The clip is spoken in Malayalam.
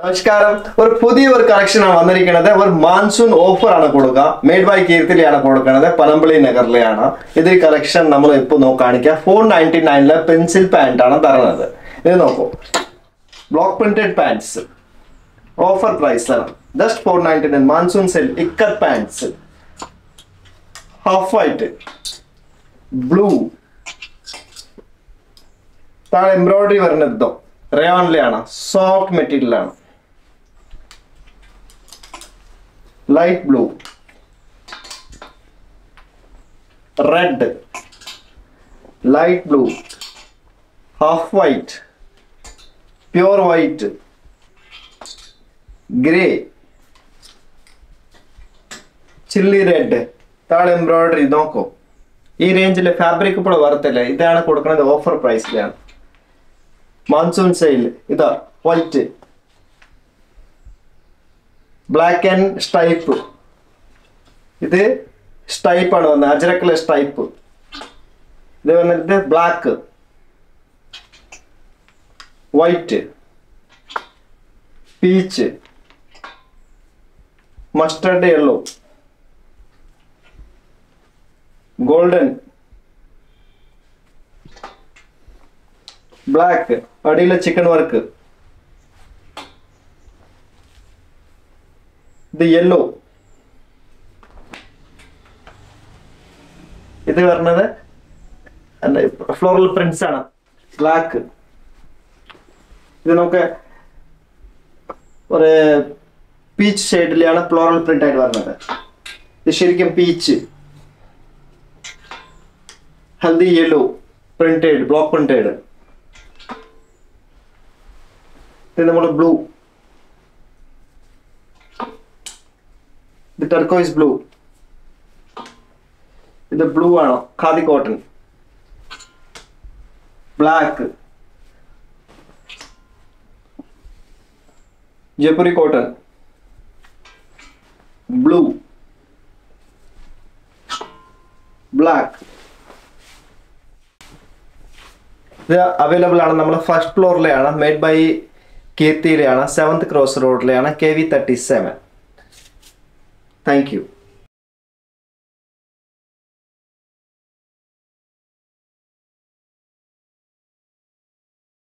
നമസ്കാരം ഒരു പുതിയ ഒരു കളക്ഷൻ ആണ് വന്നിരിക്കുന്നത് ഒരു മാൺസൂൺ ഓഫർ ആണ് കൊടുക്കുക മെയ്ഡ് ബൈ കീർത്തിലെയാണ് കൊടുക്കുന്നത് പനമ്പള്ളി നഗറിലെയാണ് ഇതിൽ കളക്ഷൻ നമ്മൾ ഇപ്പോൾ നോക്കുകയാണെങ്കിൽ ഫോർ നയൻറ്റി നയനിലെ പെൻസിൽ പാൻറ് ആണ് തരുന്നത് ഇത് നോക്കൂ block printed pants offer price ആണ് just four ninety nine monsoon sale ഇക്കർ പാൻസ് ഹാഫ് വൈറ്റ് ബ്ലൂ താഴെ എംബ്രോയിഡറി വരുന്നത് ഇതോ റയോണിലെയാണ് സോഫ്റ്റ് മെറ്റീരിയൽ ആണ് light blue red light blue half white pure white grey chilli red താഴെ എംബ്രോയിഡറി നോക്കൂ ഈ റേഞ്ചിൽ ഫാബ്രിക് ഇപ്പോൾ വരത്തില്ല ഇതാണ് കൊടുക്കുന്നത് ഓഫർ പ്രൈസിലാണ് മാൺസൂൺ സെയിൽ ഇതാ വൈറ്റ് ബ്ലാക്ക് ആൻഡ് സ്ട്രൈപ്പ് ഇത് സ്ട്രൈപ്പ് ആണ് വന്നത് അജരക്കിലെ സ്ട്രൈപ്പ് ഇത് വന്നിട്ട് black white peach mustard yellow golden black അടിയിലെ ചിക്കൻ വർക്ക് ഇത് യെല്ലോ ഇത് പറഞ്ഞത് ഫ്ലോറൽ പ്രിന്റ്സ് ആണ് ബ്ലാക്ക് ഇത് നമുക്ക് ഒരു പീച്ച് ഷെയ്ഡിലാണ് ഫ്ലോറൽ പ്രിന്റ് ആയിട്ട് വരുന്നത് ഇത് ശരിക്കും peach haldi yellow printed block printed ഇത് നമ്മൾ ബ്ലൂ ഇത് ടെർക്കോയിസ് ബ്ലൂ ഇത് ബ്ലൂ ആണോ khadi cotton black Jaipuri cotton blue black ഇത് അവൈലബിൾ ആണ് നമ്മൾ ഫസ്റ്റ് ഫ്ലോറിലെയാണ് മെയ്ഡ് ബൈ കീർത്തിയിലെയാണ് സെവൻത് ക്രോസ് റോഡിലെയാണ് K V thirty seven thank U